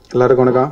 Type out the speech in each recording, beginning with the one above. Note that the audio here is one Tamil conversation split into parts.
எல்லாருக்கும் வணக்கம்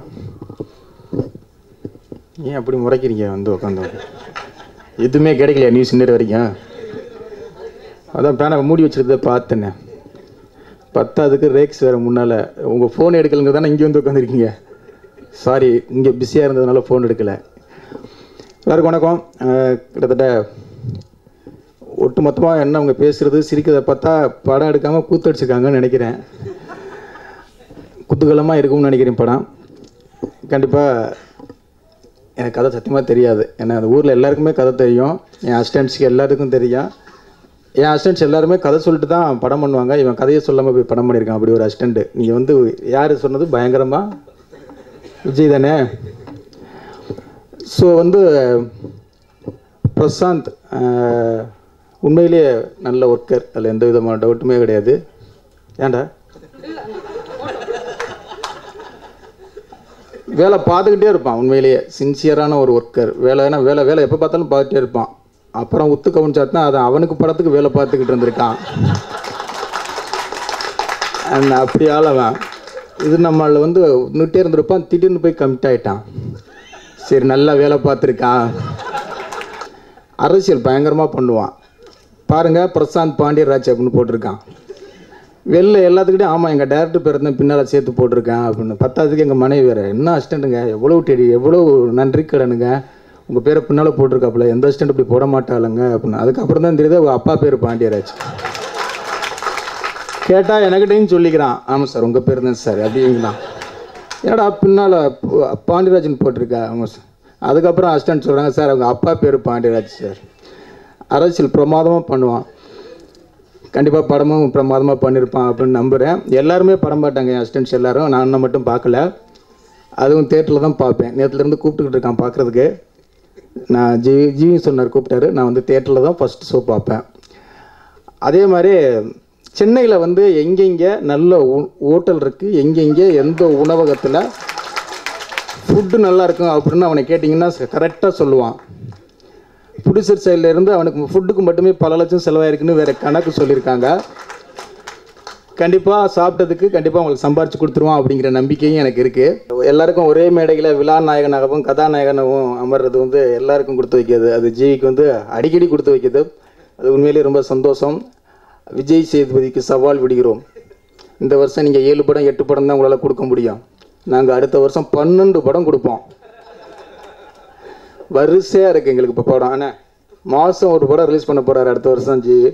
ஏன் அப்படி முறைக்கிறீங்க வந்து உட்காந்து எதுவுமே கிடைக்கலையா நியூஸ் நேரம் வரைக்கும் அதான் பேனை மூடி வச்சிருந்ததை பார்த்தேனே பத்தாவதுக்கு ரேக்ஸ் வேறு முன்னால் உங்கள் ஃபோன் எடுக்கலைங்க தானே இங்கே வந்து உட்காந்துருக்கீங்க சாரி இங்கே பிஸியாக இருந்ததுனால ஃபோன் எடுக்கலை எல்லாருக்கும் வணக்கம் அஹ், கிட்டத்தட்ட ஒட்டு மொத்தமாக என்ன அவங்க பேசுகிறது சிரிக்கிறத பார்த்தா படம் எடுக்காமல் கூத்தடிச்சிருக்காங்கன்னு நினைக்கிறேன் குதூகலமாக இருக்கும்னு நினைக்கிறேன் படம் கண்டிப்பாக எனக்கு கதை சத்தியமாக தெரியாது ஏன்னா அந்த ஊரில் எல்லாருக்குமே கதை தெரியும் என் அசிஸ்டன்ட்ஸ்க்கு எல்லாருக்கும் தெரியும் என் அசிஸ்டன்ட்ஸ் எல்லாருமே கதை சொல்லிட்டு தான் படம் பண்ணுவாங்க இவன் கதையை சொல்லாமல் போய் படம் பண்ணியிருக்கான் அப்படி ஒரு அசிஸ்டண்ட்டு நீங்கள் வந்து யார் சொன்னது பயங்கரமாக விஜய் தானே ஸோ வந்து பிரசாந்த் ஆஹ், உண்மையிலேயே நல்ல ஒர்க்கர் அதில் எந்த விதமான டவுட்டுமே கிடையாது ஏன்டா வேலை பார்த்துக்கிட்டே இருப்பான் உண்மையிலேயே சின்சியரான ஒரு ஒர்க்கர் வேலைனா வேலை வேலை எப்போ பார்த்தாலும் பார்த்துட்டே இருப்பான் அப்புறம் உத்து கவனிச்சாத்தான் அது அவனுக்கு படத்துக்கு வேலை பார்த்துக்கிட்டு இருந்திருக்கான் And அப்படி ஆளவன் இது நம்மள வந்து நிட்டே இருந்திருப்பான் திடீர்னு போய் கமிட் ஆயிட்டான் சரி நல்லா வேலை பார்த்துருக்கான் அரசியல் பயங்கரமாக பண்ணுவான் பாருங்க பிரசாந்த் பாண்டியராஜ் அப்படின்னு போட்டிருக்கான் வெளில எல்லாத்துக்கிட்டையும் ஆமாம் எங்கள் டேரக்டர் பேர் தான் பின்னால் சேர்த்து போட்டிருக்கேன் அப்படின்னு பத்தாவதுக்கு எங்கள் மனைவி வேறு என்ன அசிஸ்டண்ட்டுங்க எவ்வளோ டெடி எவ்வளோ நன்றி கடனுங்க உங்கள் பேரை பின்னால் போட்டிருக்காப்புல எந்த அசிஸ்டண்ட் இப்படி போட மாட்டாளுங்க அப்படின்னு அதுக்கப்புறம் தான் தெரியுது அவங்க அப்பா பேர் பாண்டியராஜ் கேட்டால் எனக்கிட்டையும் சொல்லிக்கிறான் ஆமாம் சார் உங்கள் பேர் தான் சார் அப்படிங்கிறான் என்னடா பின்னால் பாண்டியராஜன் போட்டிருக்கா ஆமாம் சார் அதுக்கப்புறம் அசிஸ்டன்ட் சொல்கிறாங்க சார் அவங்க அப்பா பேர் பாண்டியராஜ் சார் அரசியல் பிரமாதமாக பண்ணுவான் கண்டிப்பாக படமும் பிரமாதமாக பண்ணியிருப்பான் அப்படின்னு நம்புகிறேன் எல்லாருமே படம் பார்த்தாங்க என் அசிஸ்டன்ட்ஸ் எல்லாரும் நான் இன்னும் மட்டும் பார்க்கல அதுவும் தேட்டரில் தான் பார்ப்பேன் நேற்றுலேருந்து கூப்பிட்டுக்கிட்டு இருக்கான் பார்க்குறதுக்கு நான் ஜி ஜிவி சொன்னார் கூப்பிட்டாரு நான் வந்து தேட்டரில் தான் ஃபஸ்ட் ஷோ பார்ப்பேன் அதே மாதிரி சென்னையில் வந்து எங்கெங்கே நல்ல ஹோட்டல் இருக்குது எங்கெங்கே எந்த உணவகத்தில் ஃபுட்டு நல்லா இருக்கும் அப்படின்னு அவனை கேட்டிங்கன்னா கரெக்டாக சொல்லுவான் ப்ரொடியூசர் சைடில் இருந்து அவனுக்கு ஃபுட்டுக்கு மட்டுமே பல லட்சம் செலவாயிருக்குன்னு வேறு கணக்கு சொல்லியிருக்காங்க கண்டிப்பாக சாப்பிட்டதுக்கு கண்டிப்பாக அவங்களுக்கு சம்பாரிச்சு கொடுத்துருவான் அப்படிங்கிற நம்பிக்கையும் எனக்கு இருக்குது எல்லாருக்கும் ஒரே மேடையில் விழா நாயகனாகவும் கதாநாயகனாகவும் அமர்றது வந்து எல்லாருக்கும் கொடுத்து வைக்கிறது அது ஜிவிக்கு வந்து அடிக்கடி கொடுத்து வைக்கிறது அது உண்மையிலேயே ரொம்ப சந்தோஷம் விஜய் சேதுபதிக்கு சவால் விடுகிறோம் இந்த வருஷம் நீங்கள் ஏழு படம் எட்டு படம் தான் உங்களால் கொடுக்க முடியும் நாங்கள் அடுத்த வருஷம் பன்னெண்டு படம் கொடுப்போம் வரிசையாக இருக்குது எங்களுக்கு இப்போ படம் ஆனால் மாதம் ஒரு படம் ரிலீஸ் பண்ண போகிறாரு அடுத்த வருஷம் ஜி